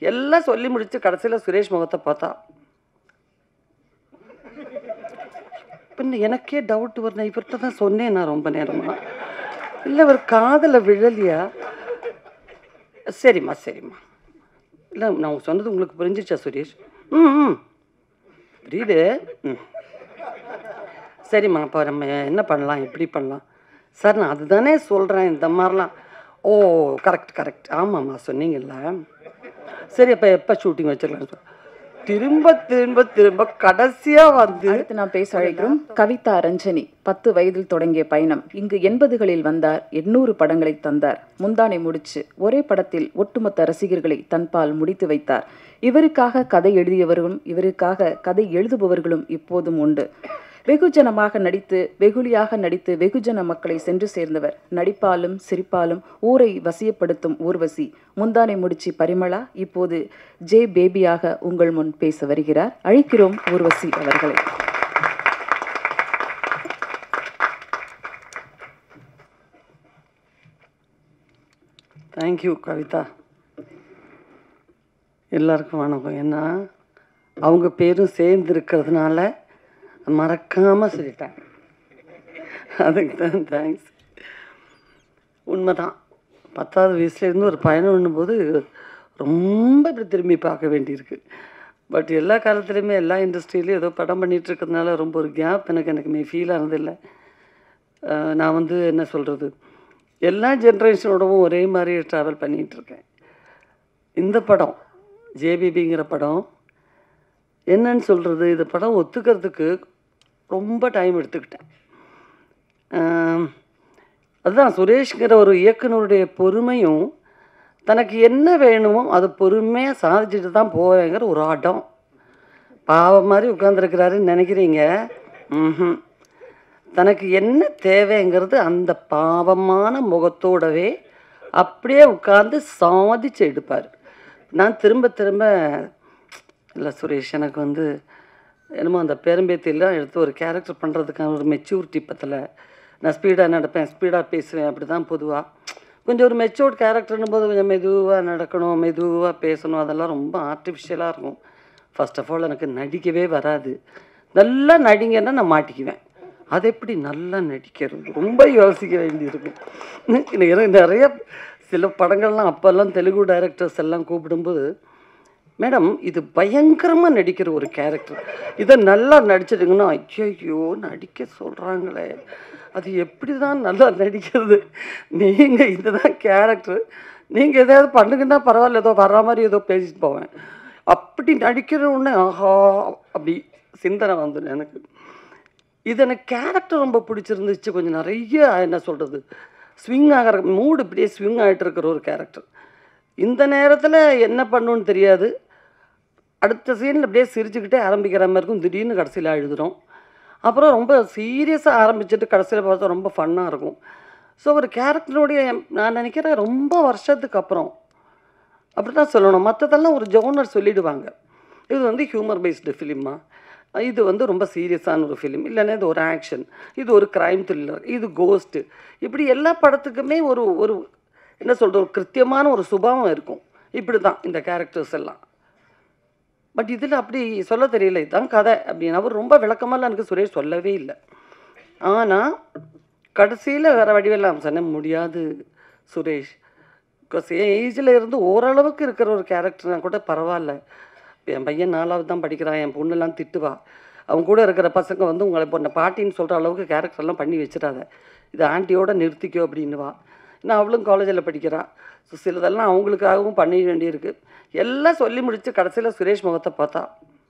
எல்லாம் சொல்லி முடிச்சு கடைசியில் சுரேஷ் முகத்தை பார்த்தா பின்ன எனக்கே டவுட் வரணும் இவர்கிட்ட தான் சொன்னேன் நான் ரொம்ப நேரமா இல்லை இவர் காதல விழலையா சரிம்மா சரிம்மா இல்லை நான் சொன்னது உங்களுக்கு புரிஞ்சிச்சா சுரேஷ் ம் ம் புரியுது ம் சரிம்மா அப்போ நம்ம என்ன பண்ணலாம் எப்படி பண்ணலாம் சார் நான் அதுதானே சொல்கிறேன் இந்த மாதிரிலாம் ஓ கரெக்ட் கரெக்ட் ஆமாம்மா சொன்னீங்கல்ல சரி அப்போ எப்போ ஷூட்டிங் வச்சிடலாம் சார் திரும்ப திரும்ப திரும்ப கடைசியாக வந்து அடுத்து நாம் பேச அழைக்கிறோம் கவிதா ரஞ்சனி பத்து வயதில் தொடங்கிய பயணம் இங்கு எண்பதுகளில் வந்தார் எண்ணூறு படங்களை தந்தார் முந்தானை முடிச்சு ஒரே படத்தில் ஒட்டுமொத்த ரசிகர்களை தன்பால் முடித்து வைத்தார் இவருக்காக கதை எழுதியவர்களும் இவருக்காக கதை எழுதுபவர்களும் இப்போதும் உண்டு வெகுஜனமாக நடித்து வெகுளியாக நடித்து வெகுஜன மக்களை சென்று சேர்ந்தவர் நடிப்பாலும் சிரிப்பாலும் ஊரை வசியப்படுத்தும் ஊர்வசி முந்தானை முடிச்சு பரிமளா இப்போது ஜே பேபியாக உங்கள் முன் பேச வருகிறார் அழைக்கிறோம் ஊர்வசி அவர்களை தேங்க்யூ கவிதா எல்லாருக்கும் வணக்கம் ஏன்னா அவங்க பேரும் சேர்ந்து இருக்கிறதுனால மறக்காமல் சொல்லிட்டேன் அதுக்கு தான் தேங்க்ஸ் உண்மைதான் பத்தாவது வயசுலேருந்து ஒரு பயணம் பண்ணும்போது ரொம்ப இப்படி திரும்பி பார்க்க வேண்டியிருக்கு பட் எல்லா காலத்துலேயுமே எல்லா இண்டஸ்ட்ரியிலையும் ஏதோ படம் பண்ணிட்டு இருக்கிறதுனால ரொம்ப ஒரு கேப் எனக்கு எனக்குமே ஃபீல் ஆனதில்லை அஹ் நான் வந்து என்ன சொல்கிறது எல்லா ஜென்ரேஷனோடவும் ஒரே மாதிரி ட்ராவல் பண்ணிகிட்ருக்கேன் இந்த படம் ஜேபிபிங்கிற படம் என்னன்னு சொல்கிறது இந்த படம் ஒத்துக்கிறதுக்கு ரொம்ப டைம் எடுத்துக்கிட்டேன் ஆம், அதுதான் சுரேஷ்ங்கிற ஒரு இயக்குனருடைய பொறுமையும் தனக்கு என்ன வேணுமோ அதை பொறுமையாக சாதிச்சுட்டு தான் போவேங்கிற ஒரு ஆட்டம் பாவம் மாதிரி உட்காந்துருக்கிறாருன்னு நினைக்கிறீங்க ம்ஹும் தனக்கு என்ன தேவைங்கிறது அந்த பாவமான முகத்தோடவே அப்படியே உட்கார்ந்து சாதிச்சு எடுப்பார் நான் திரும்ப திரும்ப இல்லை சுரேஷ் எனக்கு வந்து என்னமோ அந்த பேரம்பேத்தியெல்லாம் எடுத்து ஒரு கேரக்டர் பண்ணுறதுக்கான ஒரு மெச்சூரிட்டி பத்தல நான் ஸ்பீடாக நடப்பேன் ஸ்பீடாக பேசுவேன் அப்படி தான் பொதுவாக கொஞ்சம் ஒரு மெச்சூர்ட் கேரக்டர்னும் போது கொஞ்சம் மெதுவாக நடக்கணும் மெதுவாக பேசணும் அதெல்லாம் ரொம்ப ஆர்டிஃபிஷியலாக இருக்கும் ஃபர்ஸ்ட் ஆஃப் ஆல் எனக்கு நடிக்கவே வராது நல்லா நடிங்கன்னா நான் மாட்டிக்குவேன் அது எப்படி நல்லா நடிக்கிறது ரொம்ப யோசிக்க வேண்டியிருக்கும் எனக்கு எனக்கு நிறைய சில படங்கள்லாம் அப்போல்லாம் தெலுங்கு டைரக்டர்ஸ் எல்லாம் கூப்பிடும்போது மேடம் இது பயங்கரமாக நடிக்கிற ஒரு கேரக்டர் இதை நல்லா நடிச்சிடுங்கன்னா ஐயோ நடிக்க சொல்கிறாங்களே அது எப்படி தான் நல்லா நடிக்கிறது நீங்கள் இதுதான் கேரக்டர் நீங்கள் எதாவது பண்ணுங்கன்னா பரவாயில்ல ஏதோ வர்ற மாதிரி ஏதோ பேசிட்டு போவேன் அப்படி நடிக்கிற உடனே ஆஹா அப்படி சிந்தனை வந்துடும் எனக்கு இது எனக்கு கேரக்டர் ரொம்ப பிடிச்சிருந்துச்சு கொஞ்சம் நிறைய என்ன சொல்கிறது ஸ்விங் ஆகிற மூடு இப்படியே ஸ்விங் ஆகிட்டு இருக்கிற ஒரு கேரக்டர் இந்த நேரத்தில் என்ன பண்ணுன்னு தெரியாது அடுத்த சீனில் அப்படியே சிரிச்சுக்கிட்டே ஆரம்பிக்கிற மாதிரி இருக்கும் திடீர்னு கடைசியில் அழுதுறோம் அப்புறம் ரொம்ப சீரியஸாக ஆரம்பிச்சுட்டு கடைசியில் பார்த்தா ரொம்ப ஃபன்னாக இருக்கும் ஸோ ஒரு கேரக்டருடைய நான் நினைக்கிறேன் ரொம்ப வருஷத்துக்கு அப்புறம் அப்படி தான் சொல்லணும் மற்றதெல்லாம் ஒரு ஜோனர் சொல்லிடுவாங்க இது வந்து ஹியூமர் பேஸ்டு ஃபிலிமா இது வந்து ரொம்ப சீரியஸான ஒரு ஃபிலிம் இல்லைன்னா இது ஒரு ஆக்ஷன் இது ஒரு க்ரைம் த்ரில்லர் இது கோஸ்ட்டு இப்படி எல்லா படத்துக்குமே ஒரு ஒரு என்ன சொல்கிறது ஒரு கிருத்தியமான ஒரு சுபாவம் இருக்கும் இப்படி தான் இந்த கேரக்டர்ஸ் எல்லாம் பட் இதில் அப்படி சொல்ல தெரியல இதுதான் கதை அப்படின்னு அவர் ரொம்ப விளக்கமாலாம் எனக்கு சுரேஷ் சொல்லவே இல்லை ஆனால் கடைசியில் வேறு வடிவெல்லாம் சொன்ன முடியாது சுரேஷ் பிகாஸ் என் ஏஜில் இருந்து ஓரளவுக்கு இருக்கிற ஒரு கேரக்டர்னா கூட பரவாயில்ல என் பையன் நாலாவது தான் படிக்கிறான் என் பொண்ணெல்லாம் திட்டுவா அவங்க கூட இருக்கிற பசங்க வந்து உங்களை இப்போ பாட்டின்னு சொல்கிற அளவுக்கு கேரக்டர்லாம் பண்ணி வச்சிடாத இது ஆண்டியோட நிறுத்திக்கோ அப்படின்னுவா நான் அவளும் காலேஜில் படிக்கிறா ஸோ சிலதெல்லாம் அவங்களுக்காகவும் பண்ண வேண்டியிருக்கு எல்லாம் சொல்லி முடிச்சு கடைசியில் சுரேஷ் முகத்தை பார்த்தா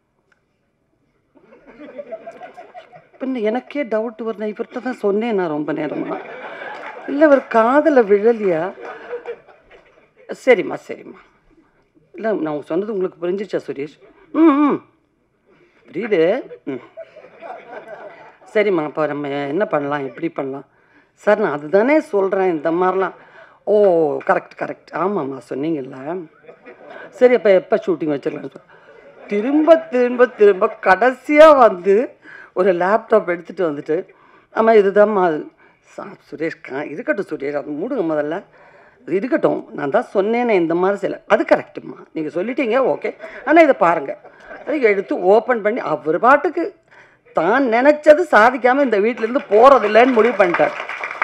பின்ன எனக்கே டவுட் வரணும் இவர்கிட்ட தான் சொன்னேன் நான் ரொம்ப நேரமா இல்லை இவர் காதில் விழலையா சரிம்மா சரிம்மா இல்லை நான் சொன்னது உங்களுக்கு புரிஞ்சிச்சா சுரேஷ் ம் ம் புரியுது ம் சரிம்மா அப்போ நம்ம என்ன பண்ணலாம் எப்படி பண்ணலாம் சார் நான் அதுதானே சொல்கிறேன் இந்த மாதிரிலாம் ஓ கரெக்ட் கரெக்ட் ஆமாம்மா சொன்னீங்கல்ல சரி அப்போ எப்போ ஷூட்டிங் வச்சிடலாம் சார் திரும்ப திரும்ப திரும்ப கடைசியாக வந்து ஒரு லேப்டாப் எடுத்துகிட்டு வந்துட்டு ஆமாம் இதுதான்மா அது சா சுரேஷ் கா இருக்கட்டும் சுரேஷ் அது மூடுங்க முதல்ல இருக்கட்டும் நான் தான் சொன்னேனே இந்த மாதிரி சில அது கரெக்டுமா நீங்கள் சொல்லிட்டீங்க ஓகே ஆனால் இதை பாருங்கள் அதை எடுத்து ஓப்பன் பண்ணி அவர் பாட்டுக்கு தான் நினச்சது சாதிக்காமல் இந்த வீட்டிலேருந்து போகிறதில்லைன்னு முடிவு பண்ணிட்டார்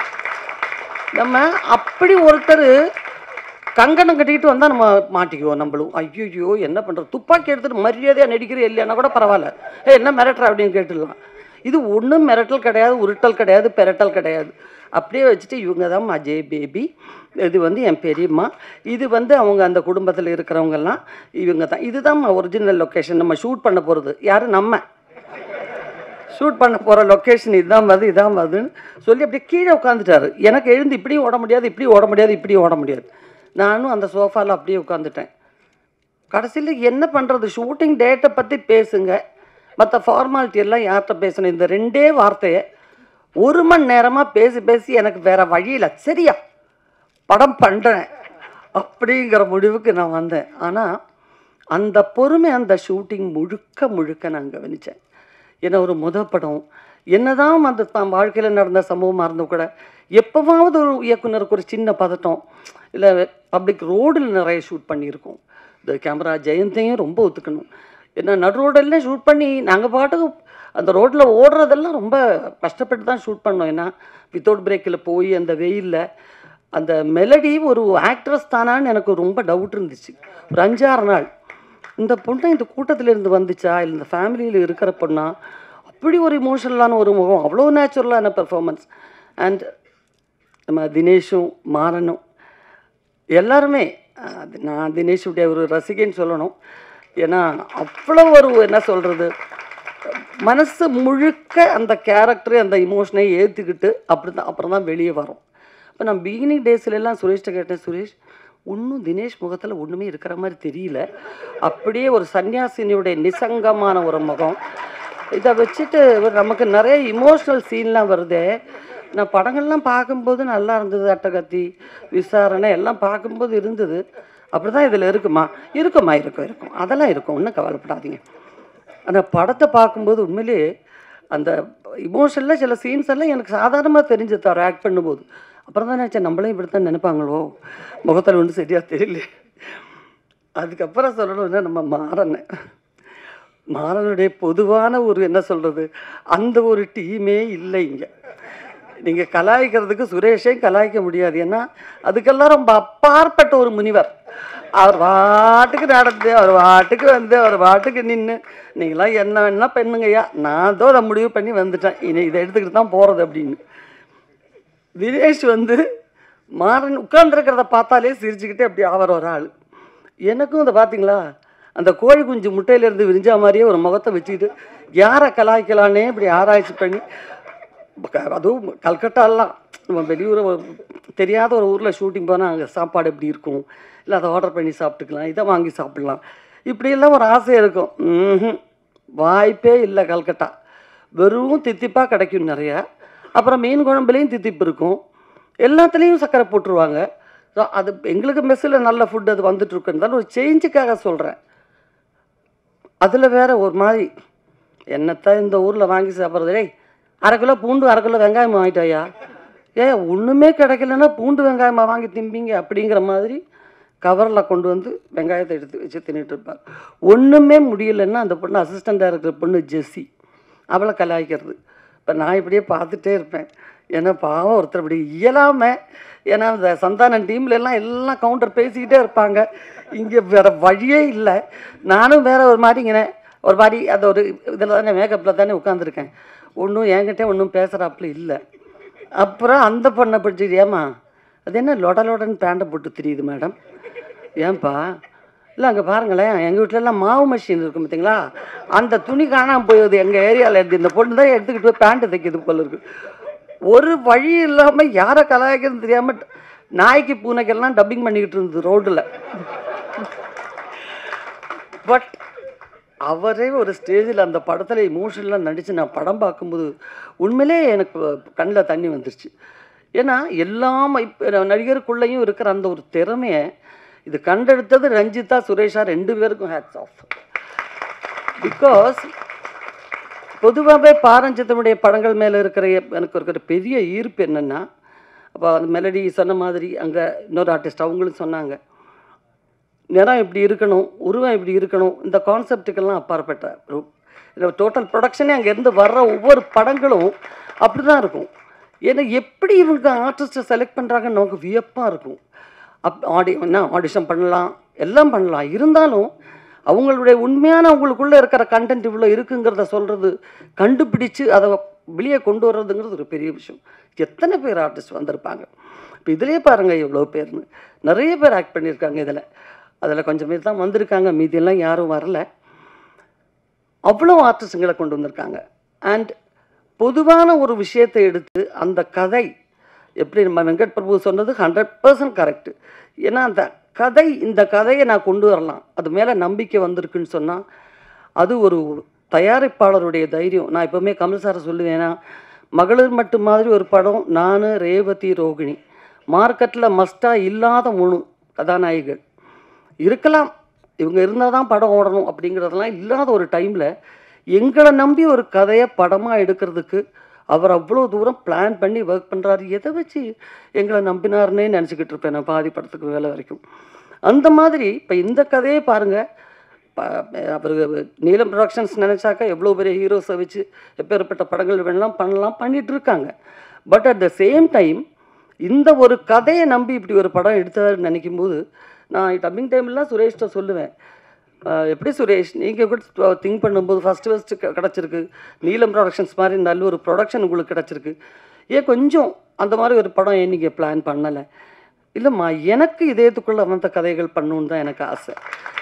நம்ம அப்படி ஒருத்தர் கங்கணம் கட்டிக்கிட்டு வந்தால் நம்ம மாட்டிக்குவோம் நம்மளும் ஐயோ என்ன பண்ணுறது துப்பாக்கி எடுத்துட்டு மரியாதையாக நடிக்கிற இல்லைன்னா கூட பரவாயில்ல ஏ என்ன மிரட்டுற அப்படின்னு கேட்டுடலாம் இது ஒன்றும் மிரட்டல் கிடையாது உருட்டல் கிடையாது பெரட்டல் கிடையாது அப்படியே வச்சுட்டு இவங்க தான் அஜய் பேபி இது வந்து என் பெரியம்மா இது வந்து அவங்க அந்த குடும்பத்தில் இருக்கிறவங்கெல்லாம் இவங்க தான் இதுதான் ஒரிஜினல் லொக்கேஷன் நம்ம ஷூட் பண்ண போகிறது யார் நம்ம ஷூட் பண்ண போகிற லொக்கேஷன் இதான் வருது இதான் வருதுன்னு சொல்லி அப்படியே கீழே உட்காந்துட்டாரு எனக்கு எழுந்து இப்படியும் ஓட முடியாது இப்படியும் ஓட முடியாது இப்படியும் ஓட முடியாது நானும் அந்த சோஃபாவில் அப்படியே உட்காந்துட்டேன் கடைசியில் என்ன பண்ணுறது ஷூட்டிங் டேட்டை பற்றி பேசுங்க மற்ற ஃபார்மாலிட்டி எல்லாம் யார்கிட்ட பேசணும் இந்த ரெண்டே வார்த்தையை ஒரு மணி நேரமாக பேசி பேசி எனக்கு வேற வழியில் சரியா படம் பண்ணுறேன் அப்படிங்கிற முடிவுக்கு நான் வந்தேன் ஆனால் அந்த பொறுமை அந்த ஷூட்டிங் முழுக்க முழுக்க நான் கவனித்தேன் ஏன்னா ஒரு முத படம் என்னதான் அந்த தான் வாழ்க்கையில் நடந்த சம்பவமாக இருந்தும் கூட எப்போவாவது ஒரு இயக்குனருக்கு ஒரு சின்ன பதட்டம் இல்லை பப்ளிக் ரோடில் நிறைய ஷூட் பண்ணியிருக்கோம் இந்த கேமரா ஜெயந்தையும் ரொம்ப ஒத்துக்கணும் ஏன்னா நடு ரோடெல்லாம் ஷூட் பண்ணி நாங்கள் பாட்டுக்கு அந்த ரோட்டில் ஓடுறதெல்லாம் ரொம்ப கஷ்டப்பட்டு தான் ஷூட் பண்ணோம் ஏன்னா வித்தவுட் பிரேக்கில் போய் அந்த வெயிலில் அந்த மெலடி ஒரு ஆக்ட்ரஸ் தானான்னு எனக்கு ரொம்ப டவுட் இருந்துச்சு ஒரு அஞ்சாறு நாள் இந்த பொண்ணு இந்த கூட்டத்துல இருந்து வந்துச்சா இல்லை இந்த ஃபேமிலியில் இருக்கிற பொண்ணா அப்படி ஒரு இமோஷனலான ஒரு முகம் அவ்வளோ நேச்சுரலான பெர்ஃபார்மன்ஸ் அண்ட் நம்ம தினேஷும் மாறனும் எல்லாருமே அஹ், அது நான் தினேஷுடைய ஒரு ரசிகைன்னு சொல்லணும் ஏன்னா அவ்வளோ ஒரு என்ன சொல்கிறது மனசு முழுக்க அந்த கேரக்டர் அந்த இமோஷனை ஏற்றுக்கிட்டு அப்படி தான் அப்புறம் தான் வெளியே வரும் இப்போ நான் பிகினிங் டேஸ்லலாம் சுரேஷ்கிட்ட கேட்டேன் சுரேஷ் ஒன்றும் தினேஷ் முகத்தில் ஒன்றுமே இருக்கிற மாதிரி தெரியல அப்படியே ஒரு சன்னியாசினியுடைய நிசங்கமான ஒரு முகம் இதை வச்சுட்டு நமக்கு நிறைய இமோஷ்னல் சீன்லாம் வருதே நான் படங்கள்லாம் பார்க்கும்போது நல்லா இருந்தது அட்டகத்தி விசாரணை எல்லாம் பார்க்கும்போது இருந்தது அப்படி தான் இதில் இருக்குமா இருக்குமா இருக்கும் இருக்கும் அதெல்லாம் இருக்கும் ஒன்றும் கவலைப்படாதீங்க அந்த படத்தை பார்க்கும்போது உண்மையிலேயே அந்த இமோஷனில் சில சீன்ஸ் எல்லாம் எனக்கு சாதாரணமாக தெரிஞ்சது அவர் ஆக்ட் பண்ணும்போது அப்புறம் தான் நினச்சேன் நம்மளும் இப்படி தான் நினைப்பாங்களோ முகத்தில் ஒன்றும் சரியாக தெரியல அதுக்கப்புறம் சொல்லணும்னா நம்ம மாறனை மாறனுடைய பொதுவான ஒரு என்ன சொல்கிறது அந்த ஒரு டீமே இல்லை இங்கே நீங்கள் கலாய்க்கிறதுக்கு சுரேஷையும் கலாய்க்க முடியாது ஏன்னா அதுக்கெல்லாம் ரொம்ப அப்பாற்பட்ட ஒரு முனிவர் அவர் வாட்டுக்கு நடந்து அவர் வாட்டுக்கு வந்து அவர் வாட்டுக்கு நின்று நீங்களாம் என்ன வேணா பெண்ணுங்கய்யா நான் தான் அதை முடிவு பண்ணி வந்துட்டேன் இனி இதை எடுத்துக்கிட்டு தான் போகிறது அப்படின்னு தினேஷ் வந்து மாறன் உட்கார்ந்துருக்கிறத பார்த்தாலே சிரிச்சுக்கிட்டே அப்படி ஆவற ஒரு ஆள் எனக்கும் அதை பார்த்தீங்களா அந்த கோழி குஞ்சு முட்டையிலேருந்து விரிஞ்சா மாதிரியே ஒரு முகத்தை வச்சுக்கிட்டு யாரை கலாய்க்கலான்னே இப்படி ஆராய்ச்சி பண்ணி க- அதுவும் கல்கட்டாலாம் நம்ம வெளியூர் ஒரு- தெரியாத ஒரு ஊரில் ஷூட்டிங் போனால் அங்கே சாப்பாடு எப்படி இருக்கும் இல்லை அதை ஆர்டர் பண்ணி சாப்பிட்டுக்கலாம் இதை வாங்கி சாப்பிடலாம் இப்படியெல்லாம் ஒரு ஆசை இருக்கும் ம்ஹும். வாய்ப்பே இல்லை கல்கட்டா வெறும் தித்திப்பாக கிடைக்கும் நிறையா அப்புறம் மீன் குழம்புலேயும் தித்திப்பு இருக்கும் எல்லாத்துலேயும் சர்க்கரை போட்டுருவாங்க ஸோ அது எங்களுக்கு மெஸ்ஸில் நல்ல ஃபுட் அது வந்துட்டு இருக்குன்னு ஒரு சேஞ்சுக்காக சொல்கிறேன் அதில் வேற ஒரு மாதிரி என்னத்தான் இந்த ஊரில் வாங்கி சாப்பிட்றது டேய் அரை கிலோ பூண்டு அரை கிலோ வெங்காயம் வாங்கிட்டாயா ஏ ஒன்றுமே கிடைக்கலன்னா பூண்டு வெங்காயமா வாங்கி திம்பிங்க அப்படிங்கிற மாதிரி கவரில் கொண்டு வந்து வெங்காயத்தை எடுத்து வச்சு தின்னுட்டு இருப்பார் ஒன்றுமே முடியலன்னா அந்த பொண்ணு அசிஸ்டண்ட்டாக இருக்கிற பொண்ணு ஜெஸ்ஸி அவளை கலாய்க்கிறது இப்போ நான் இப்படியே பார்த்துட்டே இருப்பேன் ஏன்னா பாவம் ஒருத்தர் இப்படி இயலாமல் ஏன்னா இந்த சந்தானம் டீம்ல எல்லாம் எல்லாம் கவுண்டர் பேசிக்கிட்டே இருப்பாங்க இங்கே வேற வழியே இல்லை நானும் வேற ஒரு மாதிரிங்கிற ஒரு மாதிரி அந்த ஒரு இதில் தானே மேக்கப்பில் தானே உட்காந்துருக்கேன் ஒன்றும் என்கிட்ட ஒன்றும் பேசுகிறாப்புல இல்லை அப்புறம் அந்த பொண்ணை பிடிச்சிட்டு ஏம்மா அது என்ன லொட லொடன்னு பேண்டை போட்டு தெரியுது மேடம் ஏன்பா இல்லை அங்கே பாருங்களேன் எங்கள் வீட்டிலலாம் மாவு மிஷின் இருக்கும் பார்த்தீங்களா அந்த துணி காணாமல் போகுது எங்கள் ஏரியாவில் இருந்து இந்த பொண்ணு தான் எடுத்துக்கிட்டு போய் பேண்ட்டு தைக்கிது போல இருக்கு ஒரு வழி இல்லாமல் யாரை கலாய்க்கிறதுன்னு தெரியாமல் நாய்க்கு பூனைக்கெல்லாம் டப்பிங் பண்ணிக்கிட்டு இருந்தது ரோட்டில் பட் அவரே ஒரு ஸ்டேஜில் அந்த படத்தில் இமோஷனலாக நடித்து நான் படம் பார்க்கும்போது உண்மையிலே எனக்கு கண்ணில் தண்ணி வந்துருச்சு ஏன்னா எல்லாம் இப்போ நடிகருக்குள்ளேயும் இருக்கிற அந்த ஒரு திறமையை இது கண்டெடுத்தது ரஞ்சிதா சுரேஷா ரெண்டு பேருக்கும் ஹேட்ஸ் ஆஃப் பிகாஸ் பொதுவாகவே பாரஞ்சித்தனுடைய படங்கள் மேலே இருக்கிற எ- எனக்கு இருக்கிற பெரிய ஈர்ப்பு என்னென்னா அப்போ அந்த மெலடி சொன்ன மாதிரி அங்கே இன்னொரு ஆர்டிஸ்ட் அவங்களும் சொன்னாங்க நிறம் இப்படி இருக்கணும் உருவம் இப்படி இருக்கணும் இந்த கான்செப்டுக்கெல்லாம் அப்பாற்பட்ட ஒரு டோட்டல் ப்ரொடக்ஷனே அங்கேருந்து வர்ற ஒவ்வொரு படங்களும் அப்படி தான் இருக்கும் ஏன்னா எப்படி இவங்க ஆர்டிஸ்ட்டை செலக்ட் பண்ணுறாங்கன்னு நமக்கு வியப்பாக இருக்கும் அப் ஆடி என்ன ஆடிஷன் பண்ணலாம் எல்லாம் பண்ணலாம் இருந்தாலும் அவங்களுடைய உண்மையான அவங்களுக்குள்ளே இருக்கிற கண்டென்ட் இவ்வளோ இருக்குங்கிறத சொல்கிறது கண்டுபிடிச்சு அதை வெளியே கொண்டு வர்றதுங்கிறது ஒரு பெரிய விஷயம் எத்தனை பேர் ஆர்டிஸ்ட் வந்திருப்பாங்க இப்போ இதுலேயே பாருங்கள் எவ்வளோ பேர்னு நிறைய பேர் ஆக்ட் பண்ணியிருக்காங்க இதில் அதில் கொஞ்சம் பேர் தான் வந்திருக்காங்க மீதியெல்லாம் யாரும் வரல அவ்வளோ ஆர்டிஸ்ட்டுங்களை கொண்டு வந்திருக்காங்க அண்ட் பொதுவான ஒரு விஷயத்தை எடுத்து அந்த கதை எப்படி நம்ம வெங்கட் பிரபு சொன்னது ஹண்ட்ரட் பர்சன்ட் கரெக்டு ஏன்னா அந்த கதை இந்த கதையை நான் கொண்டு வரலாம் அது மேலே நம்பிக்கை வந்திருக்குன்னு சொன்னால் அது ஒரு தயாரிப்பாளருடைய தைரியம் நான் எப்போவுமே கமல் சாரை சொல்லுவேன்னா மகளிர் மட்டும் மாதிரி ஒரு படம் நான் ரேவதி ரோகிணி மார்க்கெட்டில் மஸ்டாக இல்லாத மூணு கதாநாயகிகள் இருக்கலாம் இவங்க இருந்தால் தான் படம் ஓடணும் அப்படிங்கிறதெல்லாம் இல்லாத ஒரு டைமில் எங்களை நம்பி ஒரு கதையை படமாக எடுக்கிறதுக்கு அவர் அவ்வளோ தூரம் பிளான் பண்ணி ஒர்க் பண்ணுறாரு எதை வச்சு எங்களை நம்பினாருன்னே நினச்சிக்கிட்டு இருப்பேன் நான் பாதி படத்துக்கு வேலை வரைக்கும் அந்த மாதிரி இப்போ இந்த கதையை பாருங்கள் அவர் நீலம் ப்ரொடக்ஷன்ஸ் நினச்சாக்கா எவ்வளோ பெரிய ஹீரோஸை வச்சு எப்பேற்பட்ட படங்கள் வேணலாம் பண்ணலாம் பண்ணிட்டு இருக்காங்க but at the same time இந்த ஒரு கதையை நம்பி இப்படி ஒரு படம் எடுத்தாருன்னு நினைக்கும் போது நான் டப்பிங் டைம்லாம் சுரேஷ்கிட்ட சொல்லுவேன் அஹ் எப்படி சுரேஷ் நீங்கள் கூட திங்க் பண்ணும்போது ஃபஸ்ட்டு ஃபஸ்ட்டு கிடச்சிருக்கு நீலம் ப்ரொடக்ஷன்ஸ் மாதிரி நல்ல ஒரு ப்ரொடக்ஷன் உங்களுக்கு கிடச்சிருக்கு ஏன் கொஞ்சம் அந்த மாதிரி ஒரு படம் ஏன் நீங்கள் பிளான் பண்ணலை இல்லைம்மா எனக்கு இதயத்துக்குள்ளே வந்த கதைகள் பண்ணணுன்னு தான் எனக்கு ஆசை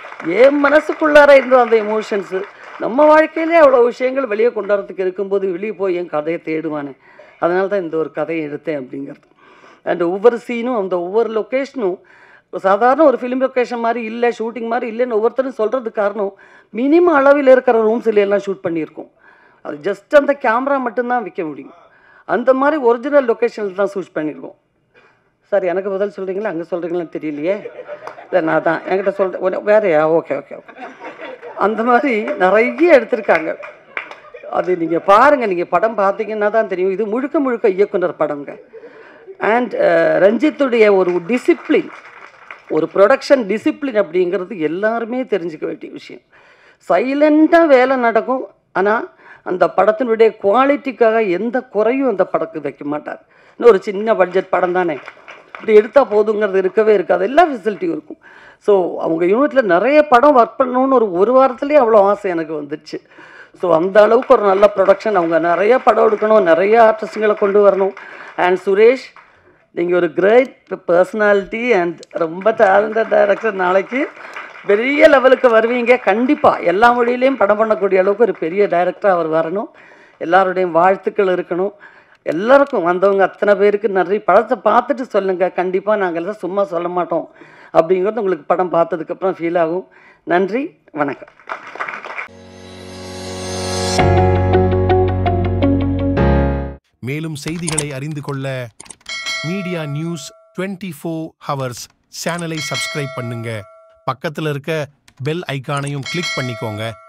என் மனசுக்குள்ளார இருந்த அந்த எமோஷன்ஸு நம்ம வாழ்க்கையிலே அவ்வளோ விஷயங்கள் வெளியே கொண்டு வரதுக்கு இருக்கும்போது வெளியே போய் என் கதையை தேடுவானே அதனால தான் இந்த ஒரு கதையை எடுத்தேன் அப்படிங்கிறது அண்ட் ஒவ்வொரு சீனும் அந்த ஒவ்வொரு லொக்கேஷனும் சாதாரண ஒரு ஃபிலிம் லொக்கேஷன் மாதிரி இல்லை ஷூட்டிங் மாதிரி இல்லைன்னு ஒவ்வொருத்தரும் சொல்கிறதுக்கு காரணம் மினிமம் அளவில் இருக்கிற ரூம்ஸில் எல்லாம் ஷூட் பண்ணியிருக்கோம் அது ஜஸ்ட் அந்த கேமரா மட்டும்தான் விற்க முடியும் அந்த மாதிரி ஒரிஜினல் லொக்கேஷனில் தான் ஷூட் பண்ணியிருக்கோம் சார் எனக்கு பதில் சொல்கிறீங்களா அங்கே சொல்கிறீங்களான்னு தெரியலையே இல்லை நான் தான் என்கிட்ட சொல்கிறேன் வேறையா ஓகே ஓகே ஓகே அந்த மாதிரி நிறைய எடுத்திருக்காங்க அது நீங்கள் பாருங்கள் நீங்கள் படம் பார்த்தீங்கன்னா தான் தெரியும் இது முழுக்க முழுக்க இயக்குனர் படங்க அண்ட் ரஞ்சித்துடைய ஒரு டிசிப்ளின் ஒரு ப்ரொடக்ஷன் டிசிப்ளின் அப்படிங்கிறது எல்லாருமே தெரிஞ்சுக்க வேண்டிய விஷயம் சைலண்ட்டாக வேலை நடக்கும் ஆனால் அந்த படத்தினுடைய குவாலிட்டிக்காக எந்த குறையும் அந்த படத்துக்கு வைக்க மாட்டார் இன்னும் ஒரு சின்ன பட்ஜெட் படம் தானே இப்படி எடுத்தால் போதுங்கிறது இருக்கவே இருக்காது எல்லா ஃபெசிலிட்டியும் இருக்கும் ஸோ அவங்க யூனிட்டில் நிறைய படம் ஒர்க் பண்ணணும்னு ஒரு ஒரு வாரத்துலேயே அவ்வளோ ஆசை எனக்கு வந்துடுச்சு ஸோ அந்த அளவுக்கு ஒரு நல்ல ப்ரொடக்ஷன் அவங்க நிறைய படம் எடுக்கணும் நிறைய ஆர்டிஸ்ட்டுங்களை கொண்டு வரணும் அண்ட் சுரேஷ் நீங்கள் ஒரு கிரேட் பர்சனாலிட்டி அண்ட் ரொம்ப டேலண்டட் டைரக்டர் நாளைக்கு பெரிய லெவலுக்கு வருவீங்க கண்டிப்பாக எல்லா மொழியிலையும் படம் பண்ணக்கூடிய அளவுக்கு ஒரு பெரிய டைரக்டராக அவர் வரணும் எல்லாருடையும் வாழ்த்துக்கள் இருக்கணும் எல்லாருக்கும் வந்தவங்க அத்தனை பேருக்கு நிறைய படத்தை பார்த்துட்டு சொல்லுங்கள் கண்டிப்பாக நாங்கள் எல்லாம் சும்மா சொல்ல மாட்டோம் அப்படிங்கிறது உங்களுக்கு படம் பார்த்ததுக்கப்புறம் ஃபீல் ஆகும் நன்றி வணக்கம் மேலும் செய்திகளை அறிந்து கொள்ள media news twenty four hours சேனலை சப்ஸ்கிரைப் பண்ணுங்க பக்கத்தில் இருக்க பெல் ஐகானையும் கிளிக் பண்ணிக்கோங்க